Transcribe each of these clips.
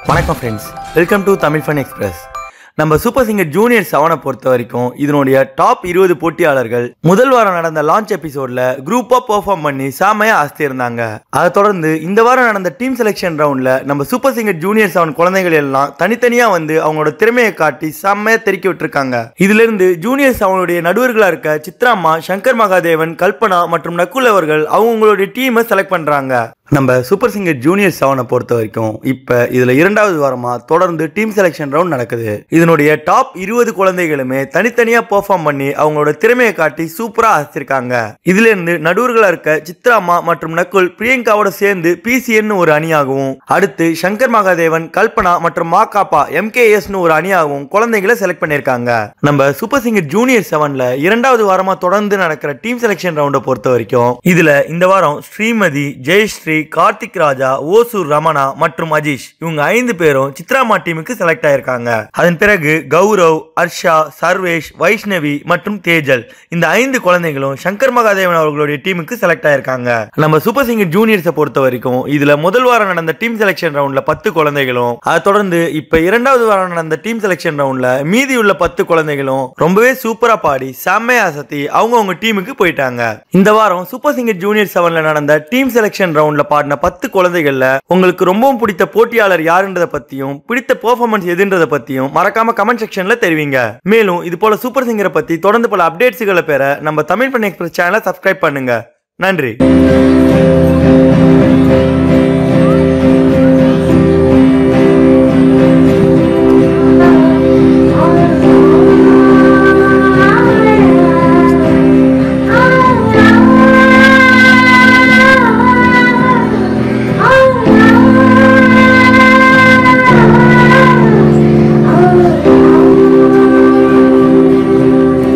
வணக்கம் friends welcome to Tamil Fun Express நம்ம super singer junior செவனை பொறுத்த வரைக்கும் இதனுடைய டாப் இருபது போட்டியாளர்கள் முதல் வாரம் நடந்த லான்ச் எபிசோட்ல குரூப்பா பெர்ஃபார்ம் பண்ணி செமையா ஆஸ்தியிருந்தாங்க அதை தொடர்ந்து இந்த வாரம் நடந்த டீம் செலெக்ஷன் ரவுண்ட்ல நம்ம சூப்பர் சிங்கர் ஜூனியர் செவன் குழந்தைகள் எல்லாம் தனித்தனியா வந்து அவங்களோட திறமையை காட்டி செம்மையா தெறிக்க விட்டுருக்காங்க இதுல இருந்து ஜூனியர் செவனுடைய நடுவர்களா இருக்க சித்ராம்மா சங்கர் மகாதேவன் கல்பனா மற்றும் நக்குல் அவர்கள் அவங்களுடைய டீமை செலக்ட் பண்றாங்க நம்ம சூப்பர் சிங்கர் ஜூனியர் செவனை பொறுத்த வரைக்கும் இப்ப இதுல இரண்டாவது வாரமா தொடர்ந்து டீம் செலெக்ஷன் ரவுண்ட் நடக்குது இதனுடைய டாப் இருபது குழந்தைகளுமே தனித்தனியா பெர்ஃபார்ம் பண்ணி அவங்களோட திறமையை காட்டி சூப்பரா ஆசிருக்காங்க இதுல இருந்து நடுவர்களா இருக்க சித்ராமா மற்றும் நக்குல் பிரியங்காவோட சேர்ந்து பிசிஎன் ஒரு அணியாகவும் அடுத்து சங்கர் மகாதேவன் கல்பனா மற்றும் மாகாப்பா எம்கேஎஸ்னு ஒரு அணியாகவும் குழந்தைகளை செலக்ட் பண்ணிருக்காங்க நம்ம சூப்பர் சிங்கர் ஜூனியர் செவன்ல இரண்டாவது வாரமா தொடர்ந்து நடக்கிற டீம் செலெக்ஷன் ரவுண்டை பொறுத்த வரைக்கும் இதுல இந்த வாரம் ஸ்ரீமதி ஜெயஸ்ரீ கார்த்திக் ராஜா ஓசூர் ரமணா மற்றும் அஜீஷ் இவங்க ஐந்து பேரும் சித்ராமா டீமுக்கு செலக்ட் ஆயிருக்காங்க அதன் பிறகு கௌரவ் ஹர்ஷா சர்வேஷ் வைஷ்ணவி மற்றும் தேஜல் இந்த ஐந்து குழந்தைகளும் சங்கர் மகாதேவன் அவர்களுடைய டீமுக்கு செலக்ட் ஆயிருக்காங்க நம்ம சூப்பர் சிங்கர் ஜூனியர்ஸை பொறுத்த வரைக்கும் இதுல முதல் வாரம் நடந்த டீம் செலெக்ஷன் ரவுண்ட்ல பத்து குழந்தைகளும் அதை தொடர்ந்து இப்ப இரண்டாவது வாரம் நடந்த டீம் செலெக்ஷன் ரவுண்ட்ல மீதி உள்ள பத்து குழந்தைகளும் ரொம்பவே சூப்பரா பாடி செம்மையா அசத்தி அவங்க அவங்க டீமுக்கு போயிட்டாங்க இந்த வாரம் சூப்பர் சிங்கர் ஜூனியர் செவன்ல நடந்த டீம் செலெக்ஷன் ரவுண்ட்ல பாடின பத்து குழந்தைகள்ல உங்களுக்கு ரொம்பவும் பிடித்த போட்டியாளர் யாருன்றத பத்தியும் பிடித்த பெர்ஃபார்மன்ஸ் எதுன்றத பத்தியும் மறக்காம கமெண்ட் செக்ஷன்ல தெரிவிங்க மேலும் இது போல சூப்பர் சிங்கரை பத்தி தொடர்ந்து பல அப்டேட்ஸ்களை பெற நம்ம தமிழ் பண்ண எக்ஸ்பிரஸ் சேனலை சப்ஸ்கிரைப் பண்ணுங்க நன்றி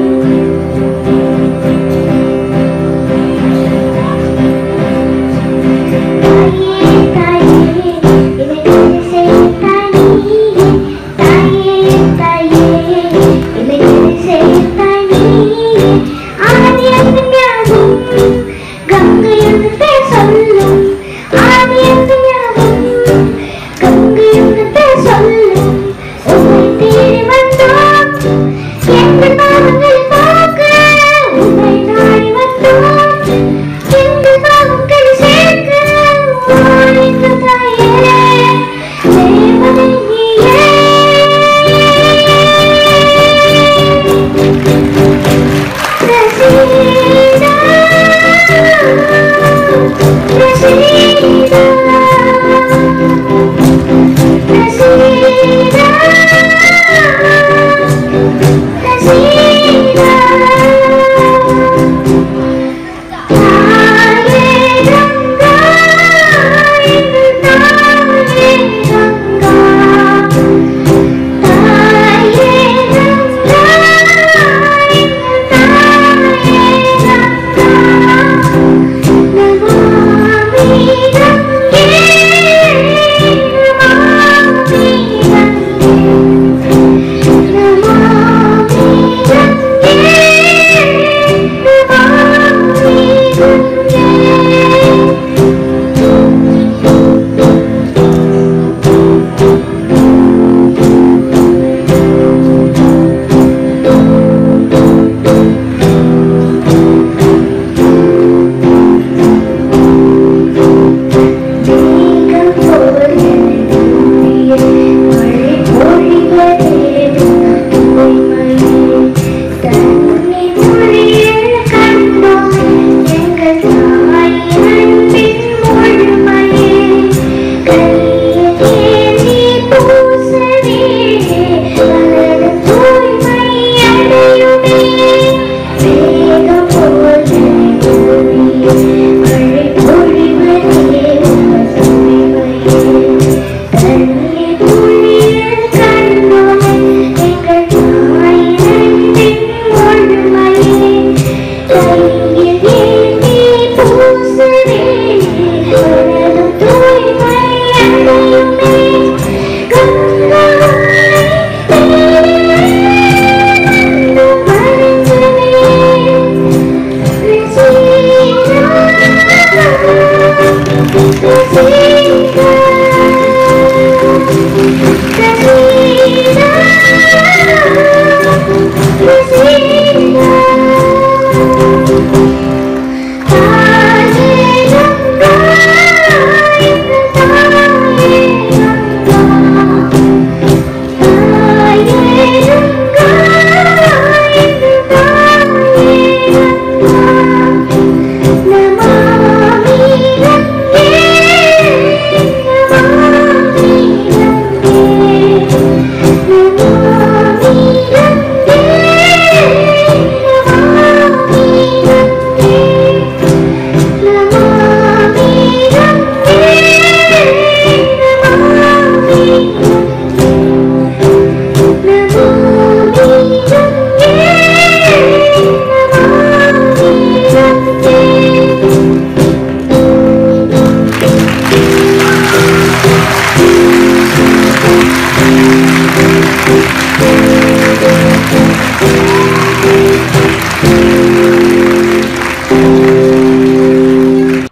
Oh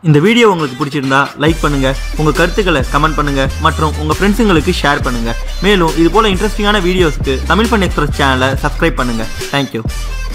இந்த வீடியோ உங்களுக்கு பிடிச்சிருந்தா லைக் பண்ணுங்க உங்க கருத்துக்களை கமெண்ட் பண்ணுங்க மற்றும் உங்க ஃப்ரெண்ட்ஸுங்களுக்கு ஷேர் பண்ணுங்க மேலும் இது போல இன்ட்ரெஸ்டிங்கான வீடியோஸ்க்கு தமிழ் ஃபன் எக்ஸ்பிரஸ் சேனலை சப்ஸ்கிரைப் பண்ணுங்க தேங்க்யூ